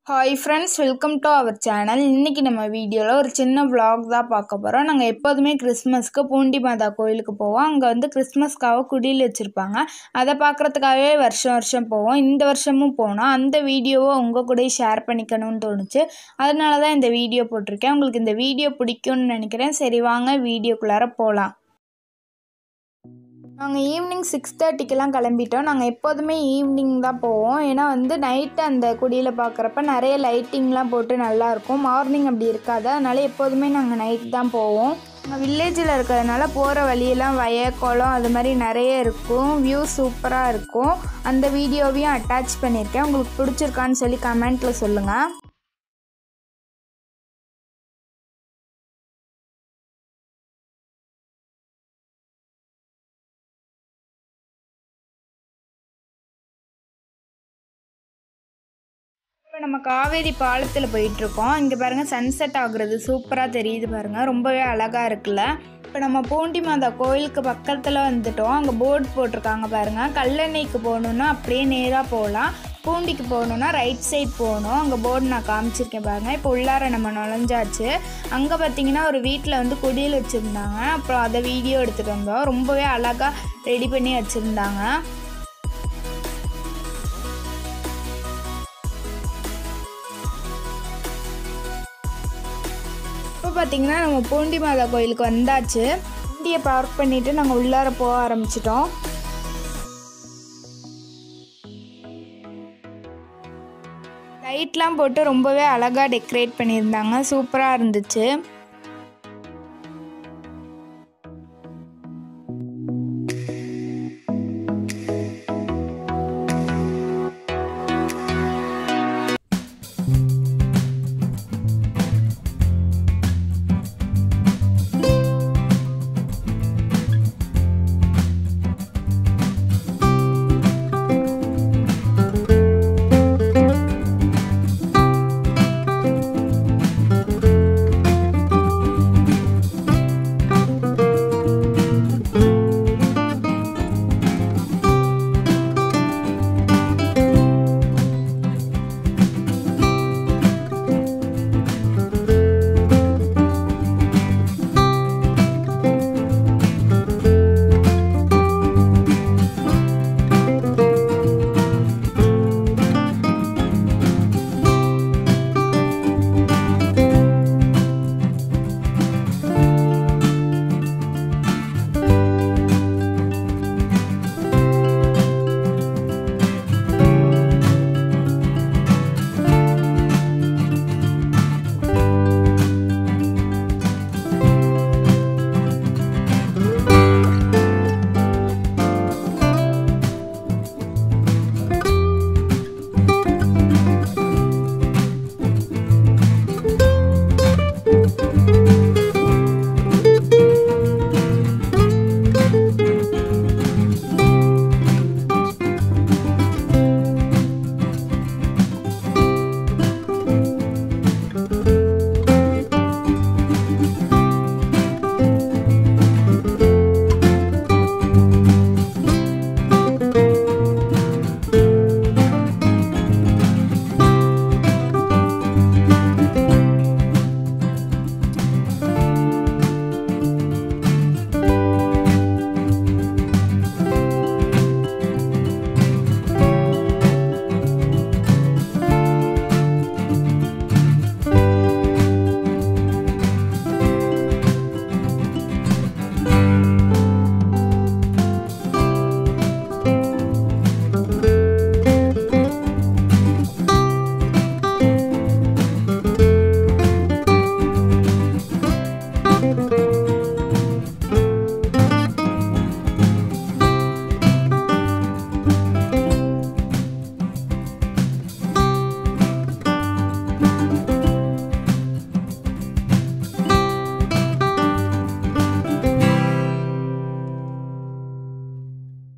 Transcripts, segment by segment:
hi friends welcome to our channel இன்றைக்கி நம்ம வீடியோவில் ஒரு சின்ன vlog தான் பார்க்க போகிறோம் நாங்கள் எப்போதுமே கிறிஸ்மஸ்க்கு பூண்டி மாதா கோயிலுக்கு போவோம் அங்கே வந்து கிறிஸ்மஸ்க்காக குடியில் வச்சுருப்பாங்க அதை பார்க்குறதுக்காகவே வருஷம் வருஷம் போவோம் இந்த வருஷமும் போனோம் அந்த வீடியோவை உங்கள் கூட ஷேர் பண்ணிக்கணும்னு தோணுச்சு அதனால தான் இந்த வீடியோ போட்டிருக்கேன் உங்களுக்கு இந்த வீடியோ பிடிக்கும்னு நினைக்கிறேன் சரி வாங்க வீடியோக்குள்ளார போகலாம் நாங்கள் ஈவினிங் சிக்ஸ் தேர்ட்டிக்கெலாம் கிளம்பிட்டோம் நாங்கள் எப்போதுமே ஈவினிங் தான் போவோம் ஏன்னா வந்து நைட்டு அந்த குடியில் பார்க்குறப்ப நிறைய லைட்டிங்லாம் போட்டு நல்லாயிருக்கும் மார்னிங் அப்படி இருக்காது அதனால எப்போதுமே நாங்கள் நைட் தான் போவோம் நாங்கள் வில்லேஜில் இருக்கிறதுனால போகிற வழியெல்லாம் வய குளம் அது மாதிரி நிறைய இருக்கும் வியூ சூப்பராக இருக்கும் அந்த வீடியோவையும் அட்டாச் பண்ணியிருக்கேன் உங்களுக்கு பிடிச்சிருக்கான்னு சொல்லி கமெண்ட்டில் சொல்லுங்கள் இப்போ நம்ம காவேரி பாலத்தில் போயிட்டுருக்கோம் இங்கே பாருங்கள் சன்செட் ஆகுறது சூப்பராக தெரியுது பாருங்கள் ரொம்பவே அழகாக இருக்குல்ல இப்போ நம்ம பூண்டி மாதா கோயிலுக்கு பக்கத்தில் வந்துட்டோம் அங்கே போர்டு போட்டிருக்காங்க பாருங்கள் கல்லணைக்கு போகணுன்னா அப்படியே நேராக போகலாம் பூண்டிக்கு போகணுன்னா ரைட் சைட் போகணும் அங்கே போர்டு நான் காமிச்சிருக்கேன் பாருங்கள் இப்போ உள்ளார நம்ம நுழைஞ்சாச்சு அங்கே பார்த்தீங்கன்னா ஒரு வீட்டில் வந்து குடியில் வச்சுருந்தாங்க அப்புறம் அதை வீடியோ எடுத்துகிட்டு வந்தோம் ரொம்பவே அழகாக ரெடி பண்ணி வச்சுருந்தாங்க இப்போ பார்த்தீங்கன்னா நம்ம பூண்டி மாதா கோயிலுக்கு வந்தாச்சு வண்டியை பார்க் பண்ணிவிட்டு நாங்கள் உள்ளார போக ஆரம்பிச்சிட்டோம் லைட்லாம் போட்டு ரொம்பவே அழகாக டெக்கரேட் பண்ணியிருந்தாங்க சூப்பராக இருந்துச்சு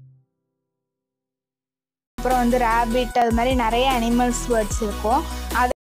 அப்புறம் வந்து ரேபிட் அது மாதிரி நிறைய அனிமல்ஸ் பேர்ட்ஸ் இருக்கும் அது